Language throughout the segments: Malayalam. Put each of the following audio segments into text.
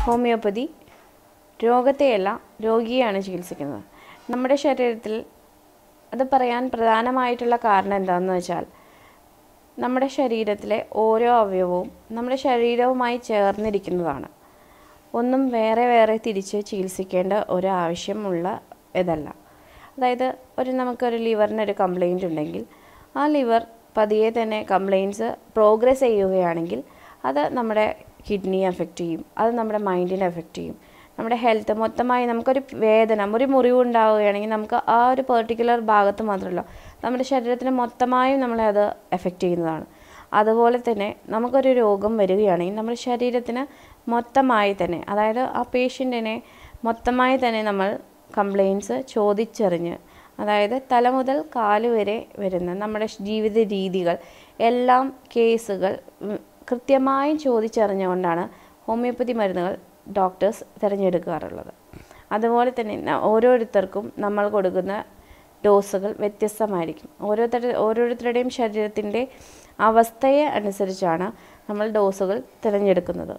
ഹോമിയോപ്പതി രോഗത്തെയല്ല രോഗിയെയാണ് ചികിത്സിക്കുന്നത് നമ്മുടെ ശരീരത്തിൽ അത് പറയാൻ പ്രധാനമായിട്ടുള്ള കാരണം എന്താണെന്ന് വെച്ചാൽ നമ്മുടെ ശരീരത്തിലെ ഓരോ അവയവവും നമ്മുടെ ശരീരവുമായി ചേർന്നിരിക്കുന്നതാണ് ഒന്നും വേറെ വേറെ തിരിച്ച് ചികിത്സിക്കേണ്ട ഒരു ആവശ്യമുള്ള ഇതല്ല അതായത് ഒരു നമുക്കൊരു ലിവറിനൊരു കംപ്ലൈൻറ്റ് ഉണ്ടെങ്കിൽ ആ ലിവർ പതിയെ തന്നെ കംപ്ലയിൻസ് പ്രോഗ്രസ് ചെയ്യുകയാണെങ്കിൽ അത് നമ്മുടെ കിഡ്നിയെ എഫക്റ്റ് ചെയ്യും അത് നമ്മുടെ മൈൻഡിനെ എഫക്റ്റ് ചെയ്യും നമ്മുടെ ഹെൽത്ത് മൊത്തമായി നമുക്കൊരു വേദന ഒരു മുറിവ് ഉണ്ടാവുകയാണെങ്കിൽ നമുക്ക് ആ ഒരു പെർട്ടിക്കുലർ ഭാഗത്ത് മാത്രമല്ല നമ്മുടെ ശരീരത്തിന് മൊത്തമായും നമ്മളെ അത് എഫക്റ്റ് ചെയ്യുന്നതാണ് അതുപോലെ തന്നെ നമുക്കൊരു രോഗം വരികയാണെങ്കിൽ നമ്മുടെ ശരീരത്തിന് മൊത്തമായി തന്നെ അതായത് ആ പേഷ്യൻറ്റിനെ മൊത്തമായി തന്നെ നമ്മൾ കംപ്ലയിൻസ് ചോദിച്ചറിഞ്ഞ് അതായത് തല മുതൽ കാല് വരെ വരുന്ന നമ്മുടെ ജീവിത രീതികൾ എല്ലാം കേസുകൾ ഉം, കൃത്യമായും ചോദിച്ചറിഞ്ഞുകൊണ്ടാണ് ഹോമിയോപ്പതി മരുന്നുകൾ ഡോക്ടേഴ്സ് തിരഞ്ഞെടുക്കാറുള്ളത് അതുപോലെ തന്നെ ന- ഓരോരുത്തർക്കും നമ്മൾ കൊടുക്കുന്ന ഡോസുകൾ വ്യത്യസ്തമായിരിക്കും ഓരോരുത്തർ ഓരോരുത്തരുടെയും ശരീരത്തിൻ്റെ അവസ്ഥയെ അനുസരിച്ചാണ് നമ്മൾ ഡോസുകൾ തിരഞ്ഞെടുക്കുന്നത്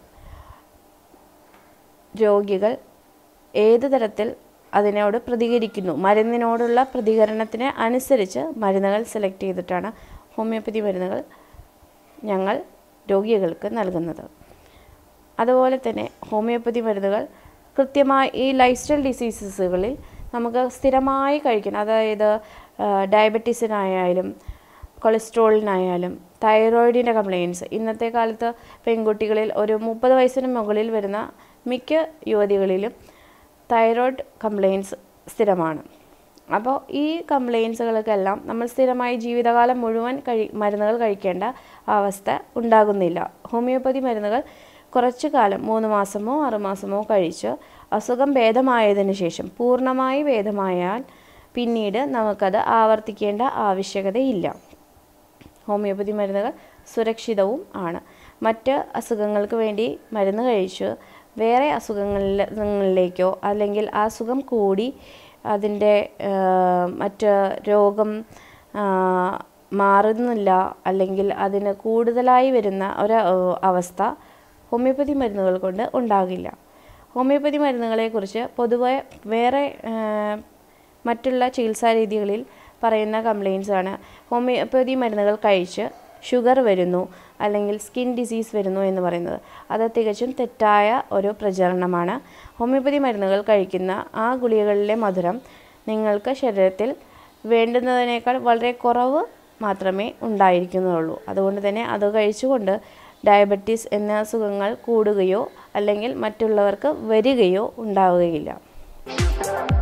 രോഗികൾ ഏത് തരത്തിൽ അതിനോട് പ്രതികരിക്കുന്നു മരുന്നിനോടുള്ള പ്രതികരണത്തിന് അനുസരിച്ച് മരുന്നുകൾ സെലക്ട് ചെയ്തിട്ടാണ് ഹോമിയോപ്പതി മരുന്നുകൾ ഞങ്ങൾ രോഗികൾക്ക് നൽകുന്നത് അതുപോലെ തന്നെ ഹോമിയോപ്പതി മരുന്നുകൾ കൃത്യമായി ഈ ലൈഫ് സ്റ്റൈൽ ഡിസീസസുകളിൽ നമുക്ക് സ്ഥിരമായി കഴിക്കണം അതായത് ഡയബറ്റീസിനായാലും കൊളസ്ട്രോളിനായാലും തൈറോയിഡിൻ്റെ കംപ്ലയിൻസ് ഇന്നത്തെ കാലത്ത് പെൺകുട്ടികളിൽ ഒരു മുപ്പത് വയസ്സിന് മുകളിൽ വരുന്ന മിക്ക യുവതികളിലും തൈറോയ്ഡ് കംപ്ലയിൻസ് സ്ഥിരമാണ് അപ്പോൾ ഈ കംപ്ലയിൻസുകൾക്കെല്ലാം നമ്മൾ സ്ഥിരമായി ജീവിതകാലം മുഴുവൻ കഴി മരുന്നുകൾ കഴിക്കേണ്ട അവസ്ഥ ഉണ്ടാകുന്നില്ല ഹോമിയോപ്പതി മരുന്നുകൾ കുറച്ചു കാലം മൂന്ന് മാസമോ ആറ് മാസമോ കഴിച്ച് അസുഖം ഭേദമായതിനു ശേഷം പൂർണ്ണമായി ഭേദമായാൽ പിന്നീട് നമുക്കത് ആവർത്തിക്കേണ്ട ആവശ്യകതയില്ല ഹോമിയോപ്പതി മരുന്നുകൾ സുരക്ഷിതവും ആണ് മറ്റ് അസുഖങ്ങൾക്ക് വേണ്ടി മരുന്ന് കഴിച്ച് വേറെ അസുഖങ്ങളിലേക്കോ അല്ലെങ്കിൽ ആ അസുഖം കൂടി അതിൻ്റെ മറ്റ് രോഗം ആ, മാറുന്നില്ല അല്ലെങ്കിൽ അതിന് കൂടുതലായി വരുന്ന ഒരു ആ, അവസ്ഥ ഹോമിയോപ്പതി മരുന്നുകൾ കൊണ്ട് ഉണ്ടാകില്ല ഹോമിയോപ്പതി മരുന്നുകളെക്കുറിച്ച് പൊതുവെ വേറെ ആ, മറ്റുള്ള ചികിത്സാ രീതികളിൽ പറയുന്ന കംപ്ലയിൻസ് ആണ് ഹോമിയോപ്പതി മരുന്നുകൾ കഴിച്ച് ഷുഗർ വരുന്നു അല്ലെങ്കിൽ സ്കിൻ ഡിസീസ് വരുന്നു എന്ന് പറയുന്നത് അത് തികച്ചും തെറ്റായ ഒരു പ്രചരണമാണ് ഹോമിയോപ്പതി മരുന്നുകൾ കഴിക്കുന്ന ആ ഗുളികകളിലെ മധുരം നിങ്ങൾക്ക് ശരീരത്തിൽ വേണ്ടുന്നതിനേക്കാൾ വളരെ കുറവ് മാത്രമേ ഉണ്ടായിരിക്കുന്നുള്ളൂ അതുകൊണ്ട് തന്നെ അത് കഴിച്ചുകൊണ്ട് ഡയബറ്റീസ് എന്ന അസുഖങ്ങൾ കൂടുകയോ അല്ലെങ്കിൽ മറ്റുള്ളവർക്ക് വരികയോ ഉണ്ടാവുകയില്ല